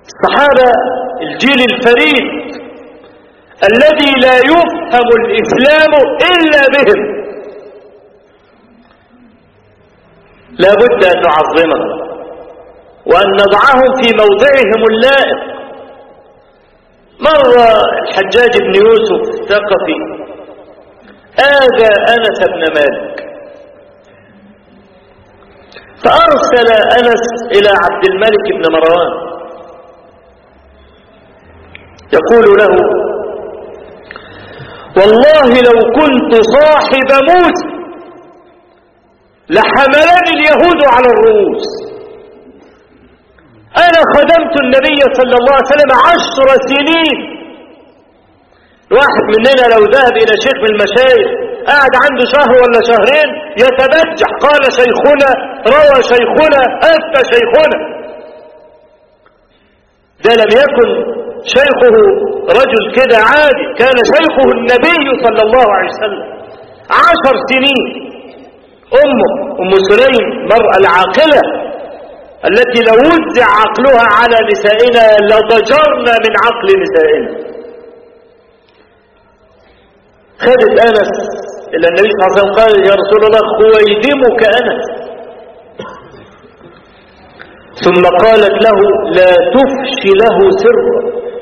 الصحابة الجيل الفريد الذي لا يفهم الإسلام إلا بهم لا بد أن نعظمهم وأن نضعهم في موضعهم اللائق مرة الحجاج بن يوسف الثقفي آذى أنس بن مالك فأرسل أنس إلى عبد الملك بن مروان يقول له والله لو كنت صاحب موسى لحملني اليهود على الرؤوس أنا خدمت النبي صلى الله عليه وسلم عشر سنين الواحد مننا لو ذهب إلى شيخ من المشايخ قاعد عنده شهر ولا شهرين يتبجح قال شيخنا روى شيخنا أفتى شيخنا ده لم يكن شيخه رجل كده عادي كان شيخه النبي صلى الله عليه وسلم عشر سنين أمه أم سليم المرأة العاقلة التي لو وزع عقلها على نسائنا لضجرنا من عقل نسائنا خدت أنس إلى النبي صلى الله عليه وسلم قال يا رسول الله خويدمك أنس ثم قالت له لا تفشي له سرا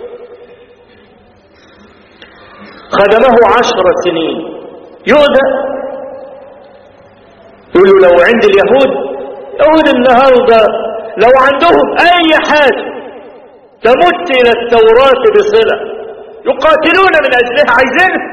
خدمه عشر سنين يؤذى يقول له لو عند اليهود يهود النهاردة لو عندهم أي حاجة تمت إلى التوراة بصلة يقاتلون من أجلها عايزينها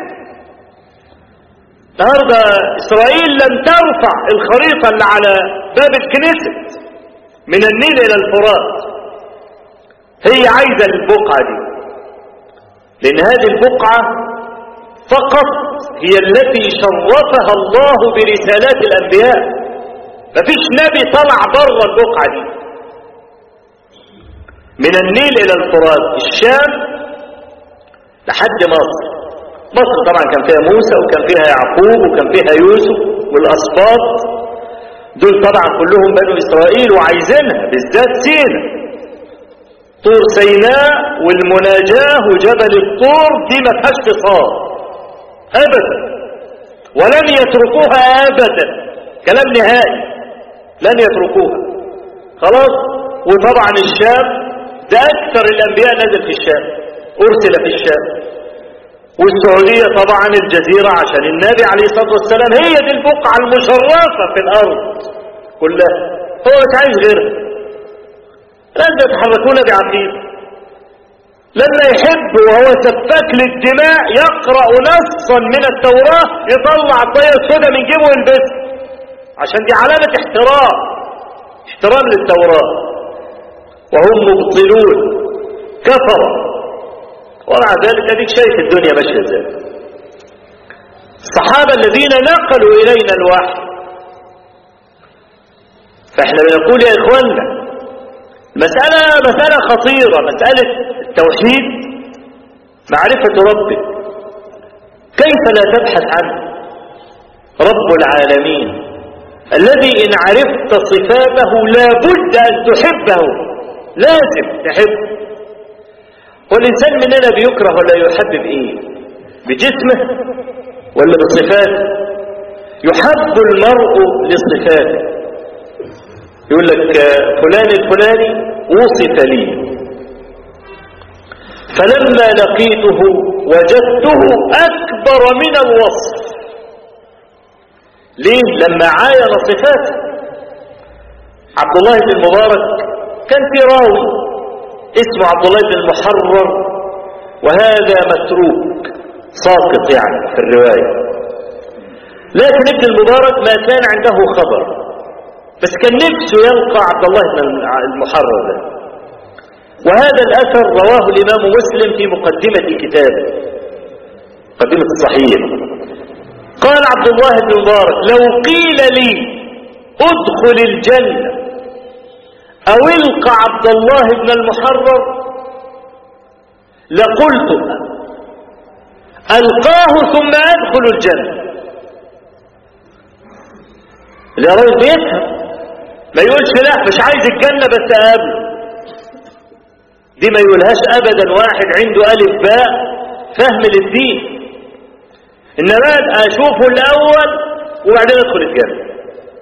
النهاردة إسرائيل لم ترفع الخريطة اللي على باب الكنيسة من النيل إلى الفرات هي عايزة البقعة دي لأن هذه البقعة فقط هي التي شرفها الله برسالات الأنبياء مفيش نبي طلع بره البقعة دي من النيل إلى الفرات الشام لحد مصر مصر طبعا كان فيها موسى وكان فيها يعقوب وكان فيها يوسف والأسباط دول طبعا كلهم بنو إسرائيل وعايزينها بالذات سينا طور سيناء والمناجاة وجبل الطور دي ما فيهاش فصال أبدا ولن يتركوها أبدا كلام نهائي لن يتركوها خلاص وطبعا الشام ده أكثر الأنبياء نزل في الشام أرسل في الشام والسعودية طبعا الجزيرة عشان النبي عليه الصلاة والسلام هي دي البقعة المشرفة في الأرض كلها هو مش عايز غيرها لن يتحركون بعقيدة لما يحب وهو سفاك للدماء يقرأ نصا من التوراة يطلع الطية السوداء من جيبه ويلبسها عشان دي علامة احترام احترام للتوراة وهم مبطلون كفروا ومع ذلك اديك شايف الدنيا ماشيه ازاي الصحابه الذين نقلوا الينا الوحي فاحنا بنقول يا اخواننا مسألة مسألة خطيرة مسألة التوحيد معرفة ربك كيف لا تبحث عنه رب العالمين الذي إن عرفت صفاته لا بد أن تحبه لازم تحبه والإنسان مننا بيكره ولا يحب بإيه بجسمه ولا بصفاته يحب المرء لصفاته يقول لك فلان الفلاني وصف لي فلما لقيته وجدته أكبر من الوصف ليه لما عاين صفاته عبد الله بن المبارك كان في راوي اسمه عبد الله بن المحرر وهذا متروك ساقط يعني في الرواية لكن ابن المبارك ما كان عنده خبر بس كان نفسه يلقى عبد الله بن المحرر ده وهذا الأثر رواه الإمام مسلم في مقدمة كتابه مقدمة الصحيح قال عبد الله بن مبارك لو قيل لي ادخل الجنة أو القى عبد الله بن المحرر لقلت ألقاه ثم أدخل الجنة الراجل بيفهم ما يقولش لا مش عايز الجنة بس أقابله دي ما يقولهاش ابدا واحد عنده الف باء فهم للدين انما اشوفه الاول وبعدين ادخل الجنه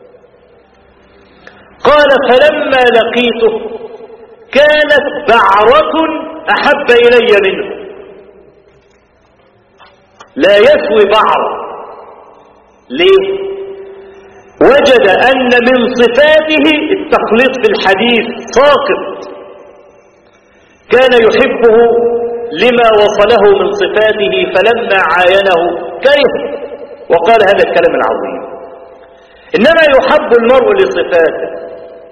قال فلما لقيته كانت بعرة أحب إلي منه لا يسوي بعر ليه وجد أن من صفاته التخليط في الحديث ساقط كان يحبه لما وصله من صفاته فلما عاينه كره وقال هذا الكلام العظيم إنما يحب المرء لصفاته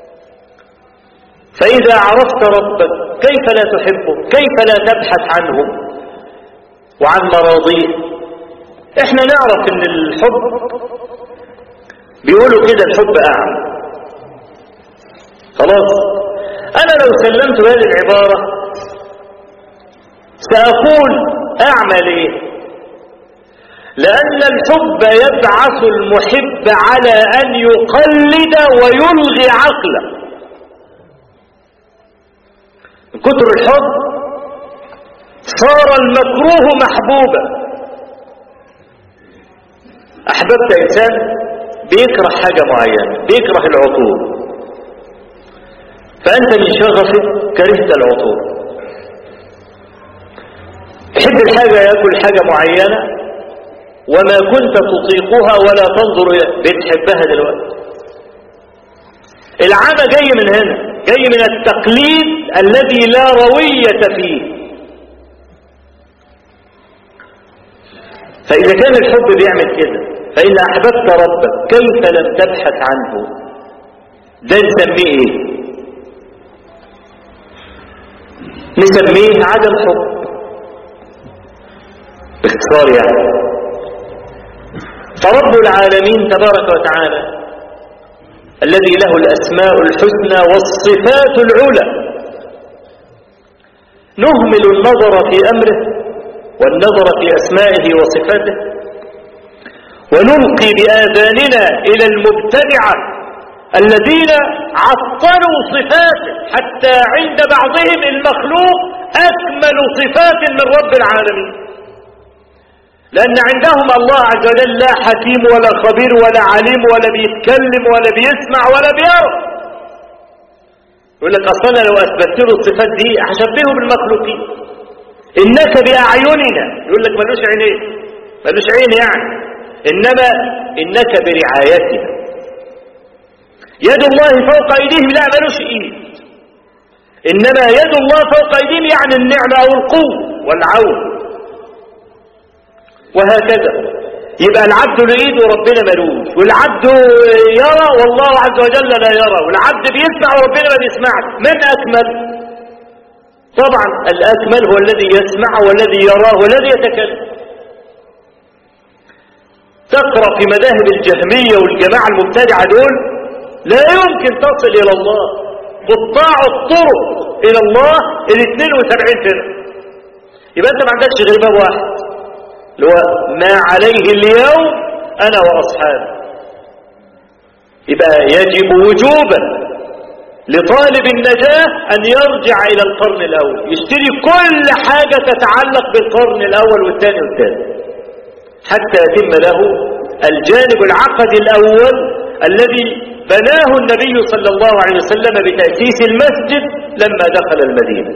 فإذا عرفت ربك كيف لا تحبه كيف لا تبحث عنه وعن مراضيه احنا نعرف ان الحب بيقولوا كده الحب اعمى خلاص انا لو سلمت هذه العبارة سأقول اعمى ليه لأن الحب يبعث المحب على أن يقلد ويلغي عقله من كتر الحب صار المكروه محبوبا أحببت إنسان بيكره حاجة معينة بيكره العطور فأنت من شغفك كرهت العطور تحب الحاجة يأكل حاجة معينة وما كنت تطيقها ولا تنظر بتحبها دلوقتي العمى جاي من هنا جاي من التقليد الذي لا روية فيه فإذا كان الحب بيعمل كده فإن أحببت ربك كيف لم تبحث عنه ده نسميه ايه نسميه عدم حب باختصار يعني فرب العالمين تبارك وتعالى الذي له الأسماء الحسنى والصفات العلى نهمل النظر في أمره والنظر في أسمائه وصفاته ونلقي بآذاننا إلى المبتدعة الذين عطلوا صفاته حتى عند بعضهم المخلوق أكمل صفات من رب العالمين لأن عندهم الله عز وجل لا حكيم ولا خبير ولا عليم ولا بيتكلم ولا بيسمع ولا بيرى يقول لك أصلا لو أثبت له الصفات دي هشبهه بالمخلوقين إنك بأعيننا يقول لك ملوش عينين ملوش عين يعني إنما إنك برعايتنا يد الله فوق أيديهم لا ملوش إيد إنما يد الله فوق أيديهم يعني النعمة أو القوة والعون وهكذا يبقى العبد لإيد وربنا ملوش والعبد يرى والله عز وجل لا يرى والعبد بيسمع وربنا ما بيسمعش من أكمل طبعا الأكمل هو الذي يسمع والذي يراه والذي يتكلم تقرأ في مذاهب الجهمية والجماعة المبتدعة دول لا يمكن تصل إلى الله قطاع الطرق إلى الله ال 72 سنة يبقى أنت ما عندكش غير باب واحد اللي هو ما عليه اليوم أنا وأصحابي يبقى يجب وجوبا لطالب النجاة أن يرجع إلى القرن الأول يشتري كل حاجة تتعلق بالقرن الأول والثاني والثالث حتى يتم له الجانب العقدي الأول الذي بناه النبي صلى الله عليه وسلم بتأسيس المسجد لما دخل المدينة